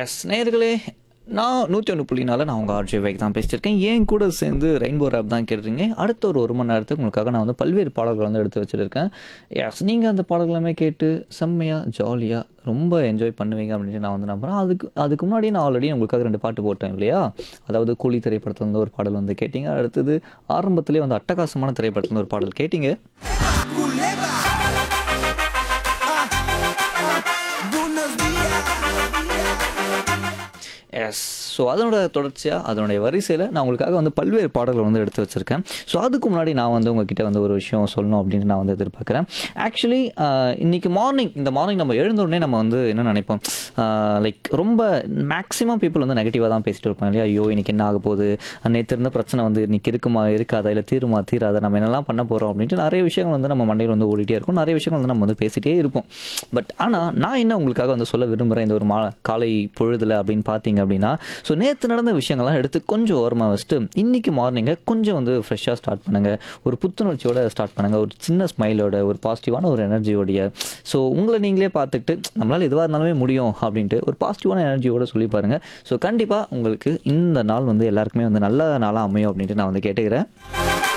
S நேர்களே நான் நூற்றி ஒன்று புள்ளினால நான் உங்கள் ஆர்ஜி வைக் தான் பேசியிருக்கேன் என் கூட சேர்ந்து ரெயின்போ ரேப் தான் கேட்டுருங்க அடுத்த ஒரு ஒரு மணி நேரத்துக்கு உங்களுக்காக நான் வந்து பல்வேறு பாடல்கள் வந்து எடுத்து வச்சுருக்கேன் எஸ் நீங்கள் அந்த பாடல்களுமே கேட்டு செம்மையாக ஜாலியாக ரொம்ப என்ஜாய் பண்ணுவீங்க அப்படின்னு நான் வந்து நம்புகிறேன் அதுக்கு அதுக்கு முன்னாடி நான் ஆல்ரெடி உங்களுக்காக ரெண்டு பாட்டு போட்டேன் இல்லையா அதாவது கூலி திரைப்படத்துல இருந்து ஒரு பாடல் வந்து கேட்டிங்க அடுத்தது ஆரம்பத்திலே வந்து அட்டகாசமான திரைப்படத்துல இருந்து ஒரு பாடல் கேட்டிங்க Buenos días. எஸ் ஸோ அதனோட தொடர்ச்சியாக அதனுடைய வரிசையில் நான் உங்களுக்காக வந்து பல்வேறு பாடல்கள் வந்து எடுத்து வச்சுருக்கேன் ஸோ அதுக்கு முன்னாடி நான் வந்து உங்ககிட்ட வந்து ஒரு விஷயம் சொல்லணும் அப்படின்னு நான் வந்து எதிர்பார்க்குறேன் ஆக்சுவலி இன்னைக்கு மார்னிங் இந்த மார்னிங் நம்ம எழுந்த உடனே நம்ம வந்து என்ன நினைப்போம் லைக் ரொம்ப மேக்ஸிமம் பீப்புள் வந்து நெகட்டிவாக தான் பேசிட்டு இருப்பாங்க இல்லையா ஐயோ இன்னைக்கு என்ன ஆக போகுது நேற்று இருந்த பிரச்சனை வந்து இன்னைக்கு இருக்குமா இருக்காதா இல்லை தீருமா தீராதா நம்ம என்னெல்லாம் பண்ண போகிறோம் அப்படின்ட்டு நிறைய விஷயங்கள் வந்து நம்ம மண்டையில் வந்து ஓடிட்டே இருக்கும் நிறைய விஷயங்கள் வந்து நம்ம வந்து பேசிட்டே இருப்போம் பட் ஆனால் நான் என்ன உங்களுக்காக வந்து சொல்ல விரும்புகிறேன் இந்த ஒரு மா காலை பொழுதுல அப்படின்னு பார்த்தீங்க அப்படின்னா ஸோ நேற்று நடந்த விஷயங்கள்லாம் எடுத்து கொஞ்சம் ஓரமாக வச்சுட்டு இன்னைக்கு மார்னிங்கை கொஞ்சம் வந்து ஃப்ரெஷ்ஷாக ஸ்டார்ட் பண்ணுங்கள் ஒரு புத்துணர்ச்சியோட ஸ்டார்ட் பண்ணுங்கள் ஒரு சின்ன ஸ்மைலோட ஒரு பாசிட்டிவான ஒரு எனர்ஜியோடைய ஸோ உங்களை நீங்களே பார்த்துக்கிட்டு நம்மளால் எதுவாக இருந்தாலுமே முடியும் அப்படின்ட்டு ஒரு பாசிட்டிவான எனர்ஜியோட சொல்லி பாருங்கள் ஸோ கண்டிப்பாக உங்களுக்கு இந்த நாள் வந்து எல்லாருக்குமே வந்து நல்ல நாளாக அமையும் அப்படின்ட்டு நான் வந்து கேட்டுக்கிறேன்